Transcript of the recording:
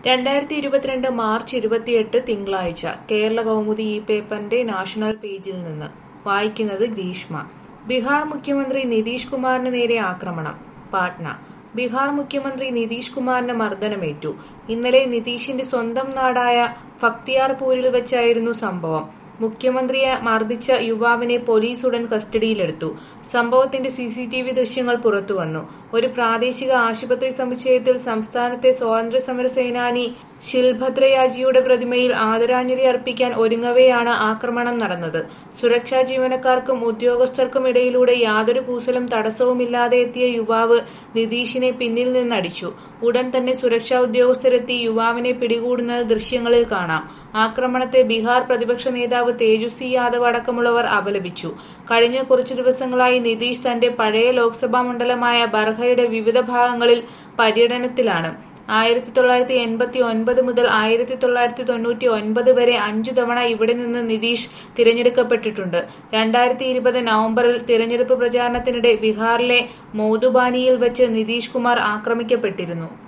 രണ്ടായിരത്തി ഇരുപത്തിരണ്ട് മാർച്ച് ഇരുപത്തിയെട്ട് തിങ്കളാഴ്ച കേരള കൗമുദി ഈ പേപ്പറിന്റെ നാഷണൽ പേജിൽ നിന്ന് വായിക്കുന്നത് ഗ്രീഷ്മ ബീഹാർ മുഖ്യമന്ത്രി നിതീഷ് കുമാറിന് നേരെ ആക്രമണം പാട്ന ബീഹാർ മുഖ്യമന്ത്രി നിതീഷ് കുമാറിന് മർദ്ദനമേറ്റു ഇന്നലെ നിതീഷിന്റെ സ്വന്തം നാടായ ഫക്തിയാർപൂരിൽ വെച്ചായിരുന്നു സംഭവം മുഖ്യമന്ത്രിയെ മർദ്ദിച്ച യുവാവിനെ പോലീസ് ഉടൻ കസ്റ്റഡിയിലെടുത്തു സംഭവത്തിന്റെ സിസിടിവി ദൃശ്യങ്ങൾ പുറത്തുവന്നു ഒരു പ്രാദേശിക ആശുപത്രി സമുച്ചയത്തിൽ സംസ്ഥാനത്തെ സ്വാതന്ത്ര്യ സമര സേനാനി ശിൽഭദ്രയാജിയുടെ പ്രതിമയിൽ ആദരാഞ്ജലി അർപ്പിക്കാൻ ഒരുങ്ങവെയാണ് ആക്രമണം നടന്നത് സുരക്ഷാ ജീവനക്കാർക്കും ഉദ്യോഗസ്ഥർക്കും ഇടയിലൂടെ യാതൊരു കൂസലും തടസ്സവുമില്ലാതെ എത്തിയ യുവാവ് നിതീഷിനെ പിന്നിൽ നിന്നടിച്ചു ഉടൻ തന്നെ സുരക്ഷാ ഉദ്യോഗസ്ഥരെത്തി യുവാവിനെ പിടികൂടുന്നത് ദൃശ്യങ്ങളിൽ കാണാം ആക്രമണത്തെ ബീഹാർ പ്രതിപക്ഷ നേതാവ് തേജസ്വി യാദവ് അടക്കമുള്ളവർ അപലപിച്ചു കഴിഞ്ഞ കുറച്ചു ദിവസങ്ങളായി നിതീഷ് തന്റെ പഴയ ലോക്സഭാ മണ്ഡലമായ ബർഹയുടെ വിവിധ ഭാഗങ്ങളിൽ പര്യടനത്തിലാണ് ആയിരത്തി തൊള്ളായിരത്തി എൺപത്തി ഒൻപത് മുതൽ ആയിരത്തി തൊള്ളായിരത്തി തൊണ്ണൂറ്റി ഒൻപത് വരെ അഞ്ചു തവണ ഇവിടെ നിന്ന് നിതീഷ് തിരഞ്ഞെടുക്കപ്പെട്ടിട്ടുണ്ട് രണ്ടായിരത്തി ഇരുപത് നവംബറിൽ തിരഞ്ഞെടുപ്പ് പ്രചാരണത്തിനിടെ ബീഹാറിലെ മൗദുബാനിയിൽ വെച്ച് നിതീഷ് കുമാർ ആക്രമിക്കപ്പെട്ടിരുന്നു